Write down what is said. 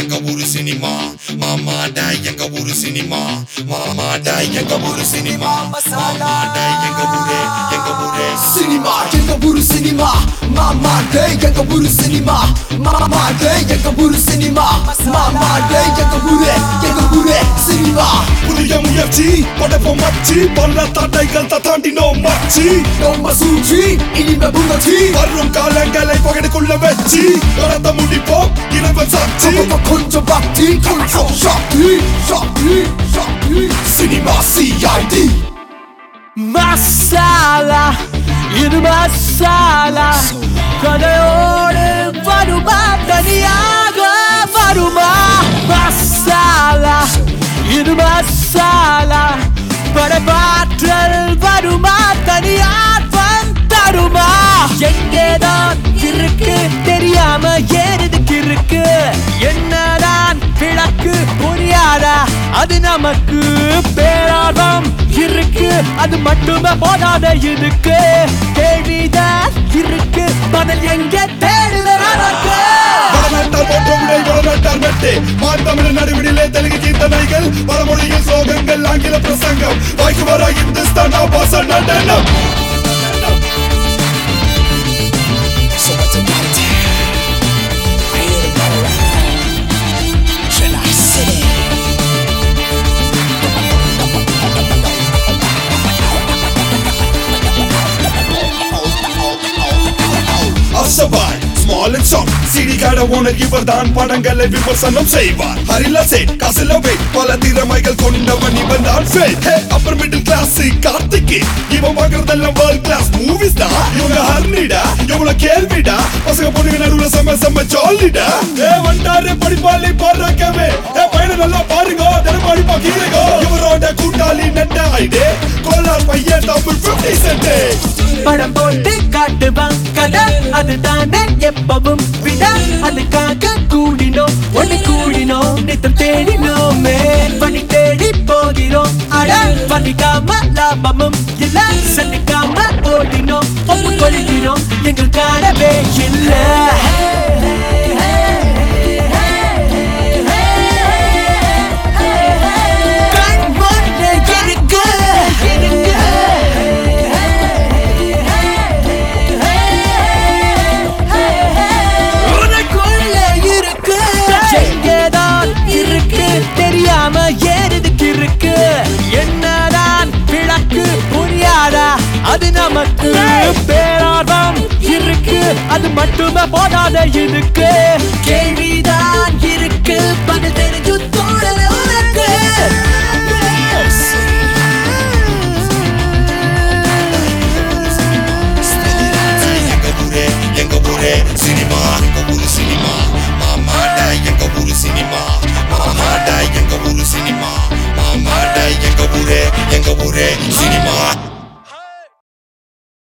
எங்க ஊரு சினிமா மாமாடா எங்க ஊரு சினிமா மாமாடா எங்க ஊரு சினிமா மாமாடா எங்க ஊரே எங்க ஊரே சினிமா எங்க ஊரு சினிமா மாமா டே எங்க ஊரு சினிமா மாமா டே எங்க ஊரு சினிமா மாமா டே எங்க ஊரு எங்க ஊரு சினிமா புதிய முயற்சி படைப்போம் மச்சி பல தடைகள் தாண்டினோம் மச்சி நம்ம சூழ்ச்சி இனிமே புகழ்ச்சி வரும் காலங்களை பகடுக்குள்ள வச்சு கடந்த முடிப்போம் இறைவன் சாட்சி அப்பப்ப கொஞ்சம் பக்தி கொஞ்சம் சக்தி சக்தி சக்தி சினிமா சிஐடி மசாலா இது மசாலா கதையோடு வருமா தனியாக வருமா மசாலா இது மசாலா படப்பாற்றல் வருமா தனியார் தருமா எங்கேதான் இருக்கு தெரியாம ஏறதுக்கு இருக்கு என்னதான் கிழக்கு புரியாதா அது நமக்கு பேரார்வம் இருக்கு அது மட்டுமே போதாத இதுக்கு கேள்விதான் இருக்கு பதில் எங்க தேடுது நமக்கு வடநாட்டார் போன்ற உடை வடநாட்டார் மெட்டு மாத்தமிழ் நடுவிடிலே தெலுங்கு கீர்த்தனைகள் வடமொழியில் சோகங்கள் ஆங்கில பிரசங்கம் வாய்க்கு வர இந்துஸ்தான் ஆபாச நடனம் So what's it gotta do? I hear the battle rhyme. Should I sit it? அசபாய் ஸ்மால் அண்ட் ஷார்ட் சிடி காட ஓனர் இவர் தான் படங்களை விமர்சனம் செய்வார் ஹரிலா சேட் காசில வெயிட் பல திறமைகள் கொண்டவன் இவன் தான் fat upper middle class Karthik இவன் பார்க்கறதெல்லாம் வேர்ல்ட் கிளாஸ் மூவிஸ் தான் இவங்க ஹர்னிடா இவங்கள கேள்விடா பசங்க பொண்ணுங்க நடுவுல செம்ம செம்ம ஜாலிடா ஏ வண்டாரு படிப்பாளி பாடுறாக்கவே ஏ பையனை நல்லா பாருங்க தினமும் அடிப்பா கீழகோ இவரோட கூட்டாளி நெட்ட ஐடே கோலார் பையன் தமிழ் பிப்டி சென்டே படம் போட்டு காட்டுவான் கதை அதுதானே எப்பவும் விட அதுக்காக கூடினோம் ஒண்ணு கூடினோம் நித்தம் தேடினோமே பணி தேடி போகிறோம் அட பண்ணிக்காம லாபமும் இல்ல சந்திக்காம ஓடினோம் ஒப்பு கொள்கிறோம் எங்கள் காணவே இல்லை கண் முன்னே இருக்கு உனக்குள்ள இருக்கு எங்கேதான் இருக்கு தெரியாம ஏறதுக்கு இருக்கு என்னதான் விளக்கு புரியாதா அது நமக்கு பேரார்வம் இருக்கு அது மட்டுமே போதாத இதுக்கு கேள்விதான் இருக்கு பதில் தெரிஞ்சு தோழல உனக்கு எங்க ஊரே எங்க ஊரே சினிமா எங்க ஊரு சினிமா மாமாடா எங்க ஊரு சினிமா மாமாடா எங்க ஊரு சினிமா மாமாடா எங்க ஊரே எங்க ஊரே சினிமா